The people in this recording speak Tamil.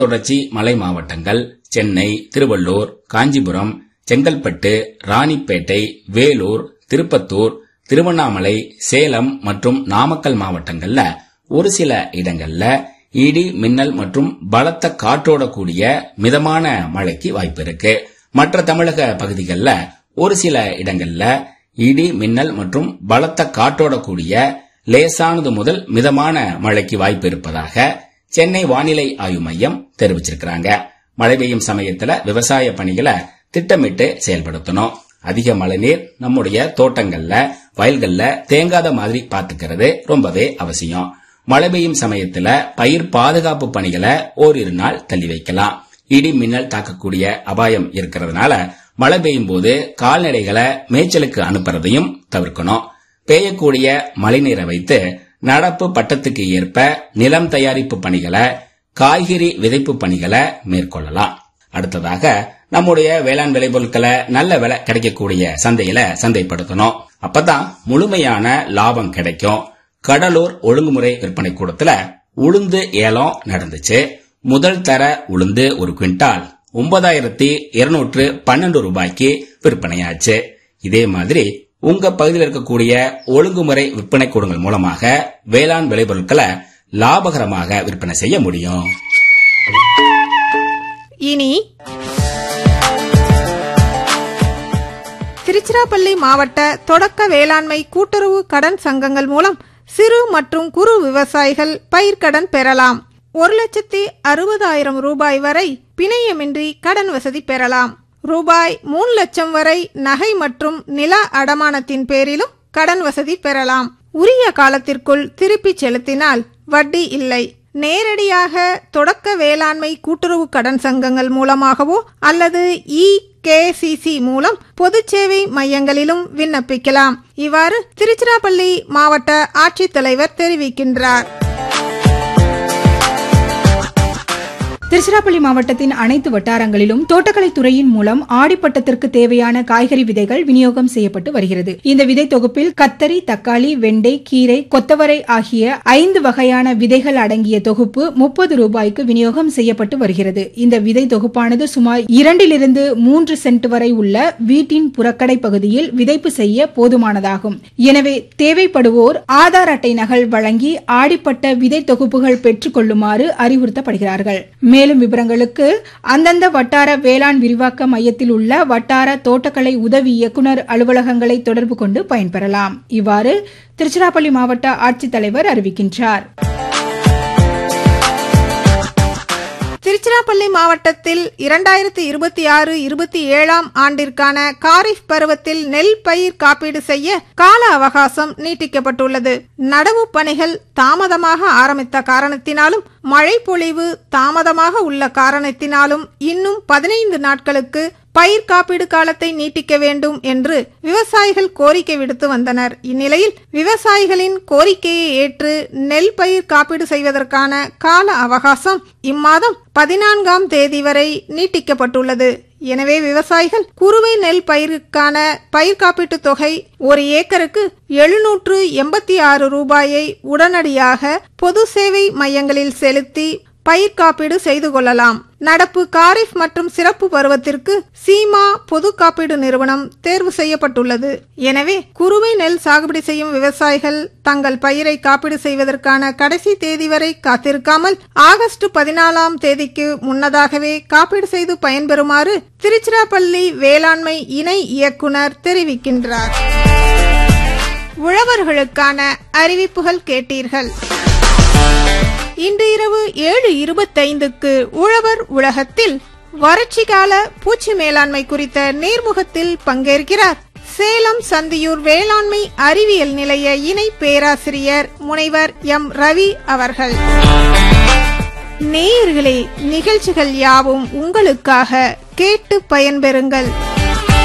தொடர்ச்சி மலை மாவட்டங்கள் சென்னை திருவள்ளூர் காஞ்சிபுரம் செங்கல்பட்டு ராணிப்பேட்டை வேலூர் திருப்பத்தூர் திருவண்ணாமலை சேலம் மற்றும் நாமக்கல் மாவட்டங்கள்ல ஒரு சில இடங்கள்ல இடி மின்னல் மற்றும் பலத்த காற்றோட கூடிய மிதமான மழைக்கு வாய்ப்பு இருக்கு மற்ற தமிழக பகுதிகளில் ஒரு சில இடங்கள்ல இடி மின்னல் மற்றும் பலத்த காற்றோட கூடிய லேசானது முதல் மிதமான மழைக்கு வாய்ப்பு இருப்பதாக சென்னை வானிலை ஆய்வு மையம் தெரிவிச்சிருக்கிறாங்க மழை பெய்யும் சமயத்துல விவசாய பணிகளை திட்டமிட்டு செயல்படுத்தணும் அதிக மழைநீர் நம்முடைய தோட்டங்கள்ல வயல்கள்ல தேங்காத மாதிரி பாத்துக்கிறது ரொம்பவே அவசியம் மழை பெய்யும் சமயத்துல பயிர் பாதுகாப்பு பணிகளை ஓரிரு நாள் தள்ளி வைக்கலாம் இடி மின்னல் தாக்கக்கூடிய அபாயம் இருக்கிறதுனால மழை பெய்யும் போது கால்நடைகளை மேய்ச்சலுக்கு அனுப்புறதையும் தவிர்க்கணும் பெய்யக்கூடிய மழைநீரை வைத்து நடப்பு பட்டத்துக்கு ஏற்ப நிலம் தயாரிப்பு பணிகளை காய்கறி விதைப்பு பணிகளை மேற்கொள்ளலாம் அடுத்ததாக நம்முடைய வேளாண் விளைபொருட்களை நல்ல விலை கிடைக்கக்கூடிய சந்தையில சந்தைப்படுத்தணும் அப்பதான் முழுமையான லாபம் கிடைக்கும் கடலூர் ஒழுங்குமுறை விற்பனை கூடத்துல உளுந்து ஏலம் நடந்துச்சு முதல் தர உளுந்து ஒரு குவிண்டால் ஒன்பதாயிரத்தி இருநூற்று பன்னெண்டு ரூபாய்க்கு விற்பனையாச்சு இதே மாதிரி உங்க பகுதியில் இருக்கக்கூடிய ஒழுங்குமுறை விற்பனை கூடங்கள் மூலமாக வேளாண் விளைபொருட்களை லாபகரமாக விற்பனை செய்ய முடியும் இனி திருச்சிராப்பள்ளி மாவட்ட தொடக்க வேளாண்மை கூட்டுறவு கடன் சங்கங்கள் மூலம் சிறு மற்றும் குறு விவசாயிகள் பயிர்க்கடன் பெறலாம் ஒரு லட்சத்தி அறுபதாயிரம் ரூபாய் வரை பிணையமின்றி கடன் வசதி பெறலாம் ரூபாய் மூணு லட்சம் வரை நகை மற்றும் நில அடமானத்தின் பேரிலும் கடன் வசதி பெறலாம் உரிய காலத்திற்குள் திருப்பிச் செலுத்தினால் வட்டி இல்லை நேரடியாக தொடக்க வேளாண்மை கூட்டுறவு கடன் சங்கங்கள் மூலமாகவோ அல்லது இ கேசிசி மூலம் பொது சேவை மையங்களிலும் விண்ணப்பிக்கலாம் இவ்வாறு திருச்சிராப்பள்ளி மாவட்ட ஆட்சித்தலைவர் தெரிவிக்கின்றார் திருச்சிராப்பள்ளி மாவட்டத்தின் அனைத்து வட்டாரங்களிலும் தோட்டக்கலை துறையின் மூலம் ஆடிப்பட்டத்திற்கு தேவையான காய்கறி விதைகள் விநியோகம் செய்யப்பட்டு வருகிறது இந்த விதை தொகுப்பில் கத்தரி தக்காளி வெண்டை கீரை கொத்தவரை ஆகிய ஐந்து வகையான விதைகள் அடங்கிய தொகுப்பு முப்பது ரூபாய்க்கு விநியோகம் செய்யப்பட்டு வருகிறது இந்த விதை தொகுப்பானது சுமார் இரண்டிலிருந்து மூன்று சென்ட் வரை உள்ள வீட்டின் புறக்கடை பகுதியில் விதைப்பு செய்ய போதுமானதாகும் எனவே தேவைப்படுவோர் ஆதார் அட்டை நகல் வழங்கி ஆடிப்பட்ட விதை தொகுப்புகள் பெற்றுக் கொள்ளுமாறு அறிவுறுத்தப்படுகிறார்கள் மேலும் விவரங்களுக்கு அந்தந்த வட்டார வேளாண் விரிவாக்க மையத்தில் உள்ள வட்டார தோட்டக்கலை உதவி இயக்குநர் அலுவலகங்களை தொடர்பு கொண்டு பயன்பெறலாம் இவ்வாறு திருச்சிராப்பள்ளி மாவட்ட ஆட்சித்தலைவர் அறிவிக்கின்றார் திருச்சிராப்பள்ளி மாவட்டத்தில் இரண்டாயிரத்தி இருபத்தி ஆறு இருபத்தி ஏழாம் ஆண்டிற்கான காரிஃப் பருவத்தில் நெல் பயிர் காப்பீடு செய்ய கால அவகாசம் நீட்டிக்கப்பட்டுள்ளது நடவு பணிகள் தாமதமாக ஆரம்பித்த காரணத்தினாலும் மழை பொழிவு தாமதமாக உள்ள காரணத்தினாலும் இன்னும் பதினைந்து நாட்களுக்கு பயிர் காப்பீடு காலத்தை நீட்டிக்க வேண்டும் என்று விவசாயிகள் கோரிக்கை விடுத்து வந்தனர் இந்நிலையில் விவசாயிகளின் கோரிக்கையை ஏற்று நெல் பயிர் காப்பீடு செய்வதற்கான கால அவகாசம் இம்மாதம் பதினான்காம் தேதி வரை நீட்டிக்கப்பட்டுள்ளது எனவே விவசாயிகள் குறுவை நெல் பயிருக்கான பயிர் காப்பீட்டு தொகை ஒரு ஏக்கருக்கு எழுநூற்று எண்பத்தி ஆறு ரூபாயை உடனடியாக பொது சேவை மையங்களில் செலுத்தி பயிர் காப்பீடு செய்து கொள்ளலாம் நடப்பு காரிஃப் மற்றும் சிறப்பு பருவத்திற்கு சீமா பொது காப்பீடு நிறுவனம் தேர்வு செய்யப்பட்டுள்ளது எனவே குறுவை நெல் சாகுபடி செய்யும் விவசாயிகள் தங்கள் பயிரை காப்பீடு செய்வதற்கான கடைசி தேதி வரை காத்திருக்காமல் ஆகஸ்ட் பதினாலாம் தேதிக்கு முன்னதாகவே காப்பீடு செய்து பயன்பெறுமாறு திருச்சிராப்பள்ளி வேளாண்மை இணை இயக்குனர் தெரிவிக்கின்றார் உழவர்களுக்கான அறிவிப்புகள் கேட்டீர்கள் இன்று இரவு ஏழு இருபத்தைந்துக்கு உழவர் உலகத்தில் வறட்சி கால பூச்சி மேலாண்மை குறித்த நேர்முகத்தில் பங்கேற்கிறார் சேலம் சந்தியூர் வேளாண்மை அறிவியல் நிலைய இணை பேராசிரியர் முனைவர் எம் ரவி அவர்கள் நேயர்களே நிகழ்ச்சிகள் யாவும் உங்களுக்காக கேட்டு பயன்பெறுங்கள்